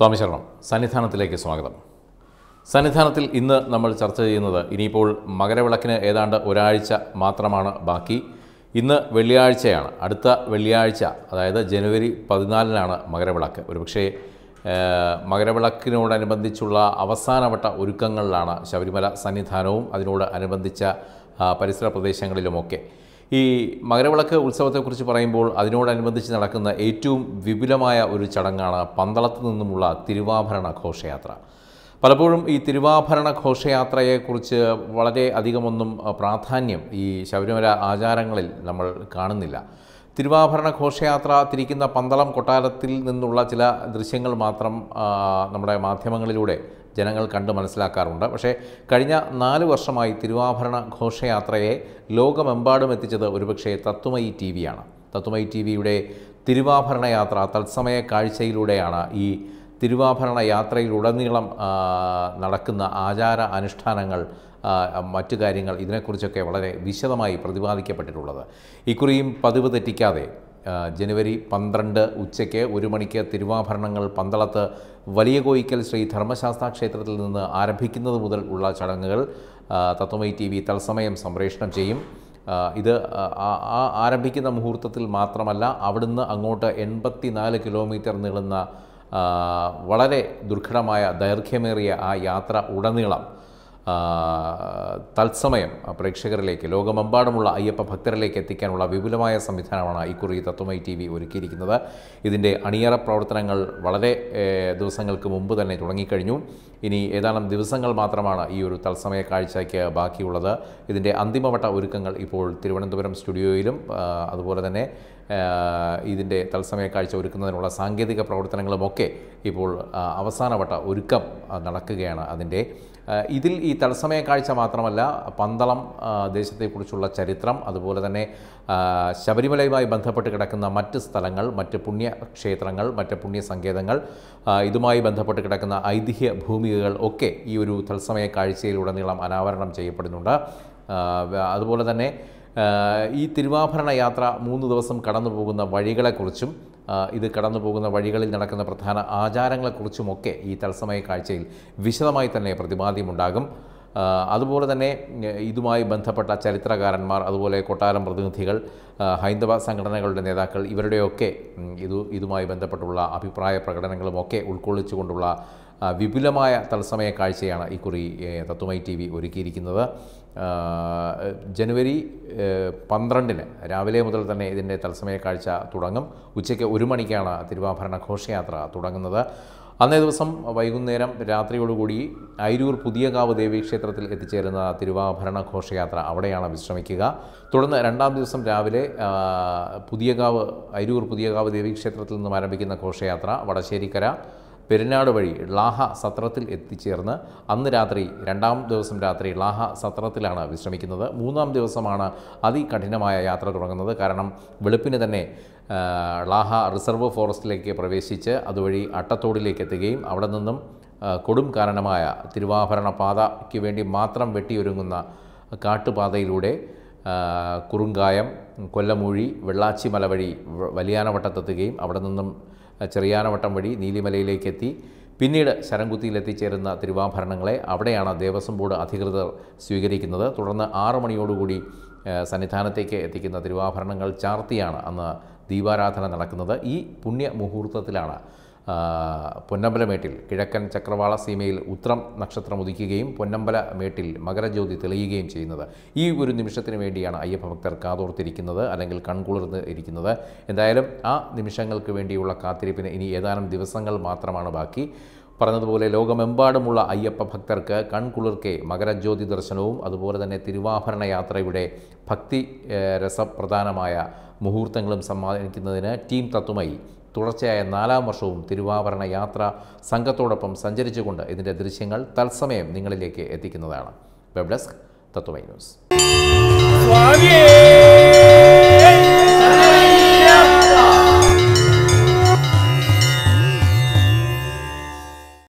സ്വാമി ശരണം സന്നിധാനത്തിലേക്ക് സ്വാഗതം സന്നിധാനത്തിൽ ഇന്ന് നമ്മൾ ചർച്ച ചെയ്യുന്നത് ഇനിയിപ്പോൾ മകരവിളക്കിന് ഏതാണ്ട് ഒരാഴ്ച മാത്രമാണ് ബാക്കി ഇന്ന് വെള്ളിയാഴ്ചയാണ് അടുത്ത വെള്ളിയാഴ്ച അതായത് ജനുവരി പതിനാലിനാണ് മകരവിളക്ക് ഒരുപക്ഷേ ഏഹ്, മകരവിളക്കിനോടനുബന്ധിച്ചുള്ള അവസാനവട്ട ഒരുക്കങ്ങളിലാണ് ശബരിമല സന്നിധാനവും അതിനോട് അനുബന്ധിച്ച ആ, പരിസര പ്രദേശങ്ങളിലുമൊക്കെ ഈ മകരവിളക്ക് ഉത്സവത്തെക്കുറിച്ച് പറയുമ്പോൾ അതിനോടനുബന്ധിച്ച് നടക്കുന്ന ഏറ്റവും വിപുലമായ ഒരു ചടങ്ങാണ് പന്തളത്ത് നിന്നുമുള്ള തിരുവാഭരണ ഘോഷയാത്ര പലപ്പോഴും ഈ തിരുവാഭരണ ഘോഷയാത്രയെക്കുറിച്ച് വളരെ അധികമൊന്നും അഹ്, പ്രാധാന്യം ഈ ശബരിമല ആചാരങ്ങളിൽ നമ്മൾ കാണുന്നില്ല തിരുവാഭരണ ഘോഷയാത്ര തിരിക്കുന്ന പന്തളം കൊട്ടാരത്തിൽ നിന്നുള്ള ചില ദൃശ്യങ്ങൾ മാത്രം ആ, നമ്മുടെ മാധ്യമങ്ങളിലൂടെ ജനങ്ങൾ കണ്ട് മനസ്സിലാക്കാറുണ്ട് പക്ഷേ കഴിഞ്ഞ നാല് വർഷമായി തിരുവാഭരണ ഘോഷയാത്രയെ ലോകമെമ്പാടും എത്തിച്ചത് ഒരുപക്ഷെ തത്വമയി ടി വിയാണ് തത്വമയി ടി വിയുടെ തിരുവാഭരണ യാത്ര തത്സമയ കാഴ്ചയിലൂടെയാണ് ഈ തിരുവാഭരണ യാത്രയിലുടനീളം ആ, നടക്കുന്ന ആചാര അനുഷ്ഠാനങ്ങൾ ആ, മറ്റു കാര്യങ്ങൾ ഇതിനെക്കുറിച്ചൊക്കെ വളരെ വിശദമായി പ്രതിപാദിക്കപ്പെട്ടിട്ടുള്ളത് ഇക്കുറിയും പതിവ് തെറ്റിക്കാതെ ആ, ജനുവരി പന്ത്രണ്ട് ഉച്ചയ്ക്ക് ഒരു മണിക്ക് തിരുവാഭരണങ്ങൾ പന്തളത്ത് വലിയ കോയിക്കൽ ശ്രീ ധർമ്മശാസ്ത്ര ക്ഷേത്രത്തിൽ നിന്ന് ആരംഭിക്കുന്നത് മുതൽ ഉള്ള ചടങ്ങുകൾ ആ, തത്വമയി ടി വി തത്സമയം സംപ്രേഷണം ചെയ്യും ആ, ഇത് ആ, ആ- ആ ആരംഭിക്കുന്ന മുഹൂർത്തത്തിൽ മാത്രമല്ല അവിടുന്ന് അങ്ങോട്ട് എൺപത്തി നാല് കിലോമീറ്റർ നീളുന്ന ആ, വളരെ ദുർഘടമായ ദൈർഘ്യമേറിയ ആ യാത്ര ഉടനീളം ആ, തത്സമയം പ്രേക്ഷകരിലേക്ക് ലോകമെമ്പാടുമുള്ള അയ്യപ്പ ഭക്തരിലേക്ക് എത്തിക്കാനുള്ള വിപുലമായ സംവിധാനമാണ് ഇക്കുറി തത്വമൈ ടി വി ഒരുക്കിയിരിക്കുന്നത് ഇതിൻ്റെ അണിയറ പ്രവർത്തനങ്ങൾ വളരെ ഏഹ്, ദിവസങ്ങൾക്ക് മുമ്പ് തന്നെ തുടങ്ങിക്കഴിഞ്ഞു ഇനി ഏതാനും ദിവസങ്ങൾ മാത്രമാണ് ഈ ഒരു തത്സമയ കാഴ്ചയ്ക്ക് ബാക്കിയുള്ളത് ഇതിൻ്റെ അന്തിമവട്ട ഒരുക്കങ്ങൾ ഇപ്പോൾ തിരുവനന്തപുരം സ്റ്റുഡിയോയിലും ആ, അതുപോലെ തന്നെ ആ, ഇതിൻ്റെ തത്സമയ കാഴ്ച ഒരുക്കുന്നതിനുള്ള സാങ്കേതിക പ്രവർത്തനങ്ങളുമൊക്കെ ഇപ്പോൾ ആ, അവസാനവട്ട ഒരുക്കം ആ, നടക്കുകയാണ് അതിൻ്റെ ആ, ഇതിൽ ഈ തത്സമയ കാഴ്ച മാത്രമല്ല പന്തളം ആ, ദേശത്തെക്കുറിച്ചുള്ള ചരിത്രം അതുപോലെ തന്നെ ആ, ശബരിമലയുമായി ബന്ധപ്പെട്ട് കിടക്കുന്ന മറ്റ് സ്ഥലങ്ങൾ മറ്റ് പുണ്യക്ഷേത്രങ്ങൾ മറ്റ് പുണ്യസങ്കേതങ്ങൾ ആ, ഇതുമായി ബന്ധപ്പെട്ട് കിടക്കുന്ന ഐതിഹ്യ ഭൂമികകൾ ഒക്കെ ഈ ഒരു തത്സമയ കാഴ്ചയിലുടനീളം അനാവരണം ചെയ്യപ്പെടുന്നുണ്ട് ആ, വ- അതുപോലെ തന്നെ ആ, ഈ തിരുവാഭരണ യാത്ര മൂന്ന് ദിവസം കടന്നു പോകുന്ന വഴികളെക്കുറിച്ചും ആ, ഇത് കടന്നു പോകുന്ന വഴികളിൽ നടക്കുന്ന പ്രധാന ആചാരങ്ങളെക്കുറിച്ചുമൊക്കെ ഈ തത്സമയ കാഴ്ചയിൽ വിശദമായി തന്നെ പ്രതിപാദ്യമുണ്ടാകും ആ, അതുപോലെ തന്നെ ഉം, ഇതുമായി ബന്ധപ്പെട്ട ചരിത്രകാരന്മാർ അതുപോലെ കൊട്ടാരം പ്രതിനിധികൾ ആ, ഹൈന്ദവ സംഘടനകളുടെ നേതാക്കൾ ഇവരുടെയൊക്കെ ഉം, ഇത് ഇതുമായി ബന്ധപ്പെട്ടുള്ള അഭിപ്രായ പ്രകടനങ്ങളുമൊക്കെ ഉൾക്കൊള്ളിച്ചുകൊണ്ടുള്ള ആ, വിപുലമായ തത്സമയ കാഴ്ചയാണ് ഇക്കുറി ഏ, തത്വമൈ ടി വി ഒരുക്കിയിരിക്കുന്നത് ആ, ജനുവരി ഏ, പന്ത്രണ്ടിന് രാവിലെ മുതൽ തന്നെ ഇതിൻ്റെ തത്സമയ കാഴ്ച തുടങ്ങും ഉച്ചയ്ക്ക് ഒരു മണിക്കാണ് തിരുവാഭരണ ഘോഷയാത്ര തുടങ്ങുന്നത് അന്നേ ദിവസം വൈകുന്നേരം രാത്രിയോടുകൂടി അയിരൂർ പുതിയകാവ് ദേവീക്ഷേത്രത്തിൽ എത്തിച്ചേരുന്ന തിരുവാഭരണ ഘോഷയാത്ര അവിടെയാണ് വിശ്രമിക്കുക തുടർന്ന് രണ്ടാം ദിവസം രാവിലെ ആ, പുതിയകാവ് അയിരൂർ പുതിയകാവ് ദേവീക്ഷേത്രത്തിൽ നിന്നും ആരംഭിക്കുന്ന ഘോഷയാത്ര വടശ്ശേരിക്കര പെരുന്നാട് വഴി ലാഹ സത്രത്തിൽ എത്തിച്ചേർന്ന് അന്ന് രാത്രി രണ്ടാം ദിവസം രാത്രി ലാഹ സത്രത്തിലാണ് വിശ്രമിക്കുന്നത് മൂന്നാം ദിവസമാണ് അതികഠിനമായ യാത്ര തുടങ്ങുന്നത് കാരണം വെളുപ്പിന് തന്നെ ആ, ലാഹ റിസർവ് ഫോറസ്റ്റിലേക്ക് പ്രവേശിച്ച് അതുവഴി അട്ടത്തോടിലേക്ക് എത്തുകയും അവിടെ നിന്നും ആ, കൊടും കാരണമായ തിരുവാഭരണ പാതയ്ക്ക് വേണ്ടി മാത്രം വെട്ടിയൊരുങ്ങുന്ന കാട്ടുപാതയിലൂടെ ആ, കുറുങ്കായം കൊല്ലമൂഴി വെള്ളാച്ചിമല വഴി വ- വലിയാനവട്ടത്തെത്തുകയും അവിടെ നിന്നും ചെറിയാനവട്ടം വഴി നീലിമലയിലേക്ക് എത്തി പിന്നീട് ശരംകുത്തിയിൽ എത്തിച്ചേരുന്ന തിരുവാഭരണങ്ങളെ അവിടെയാണ് ദേവസ്വം ബോർഡ് അധികൃതർ സ്വീകരിക്കുന്നത് തുടർന്ന് ആറു മണിയോടുകൂടി ആ, സന്നിധാനത്തേക്ക് എത്തിക്കുന്ന തിരുവാഭരണങ്ങൾ ചാർത്തിയാണ് അന്ന് ദീപാരാധന നടക്കുന്നത് ഈ പുണ്യ മുഹൂർത്തത്തിലാണ് ആ, പൊന്നമ്പലമേട്ടിൽ കിഴക്കൻ ചക്രവാള സീമയിൽ ഉത്രം നക്ഷത്രം ഉദിക്കുകയും പൊന്നമ്പല മേട്ടിൽ മകരജ്യോതി തെളിയുകയും ചെയ്യുന്നത് ഈ ഒരു നിമിഷത്തിന് വേണ്ടിയാണ് അയ്യപ്പ ഭക്തർ കാതോർത്തിരിക്കുന്നത് അല്ലെങ്കിൽ കൺകുളിർന്ന് ഇരിക്കുന്നത് എന്തായാലും ആ നിമിഷങ്ങൾക്ക് വേണ്ടിയുള്ള കാത്തിരിപ്പിന് ഇനി ഏതാനും ദിവസങ്ങൾ മാത്രമാണ് ബാക്കി പറഞ്ഞതുപോലെ ലോകമെമ്പാടുമുള്ള അയ്യപ്പ ഭക്തർക്ക് കൺകുളിർക്കെ മകരജ്യോതി ദർശനവും അതുപോലെ തന്നെ തിരുവാഭരണ യാത്രയുടെ ഭക്തി ഏഹ്, രസപ്രധാനമായ മുഹൂർത്തങ്ങളും സമ്മാനിക്കുന്നതിന് ടീം തത്വമായി തുടർച്ചയായ നാലാം വർഷവും തിരുവാഭരണ യാത്ര സംഘത്തോടൊപ്പം സഞ്ചരിച്ചുകൊണ്ട് ഇതിൻ്റെ ദൃശ്യങ്ങൾ തത്സമയം നിങ്ങളിലേക്ക് എത്തിക്കുന്നതാണ് വെബ് ഡെസ്ക് തത്വമൈ ന്യൂസ് സ്വാമിയേ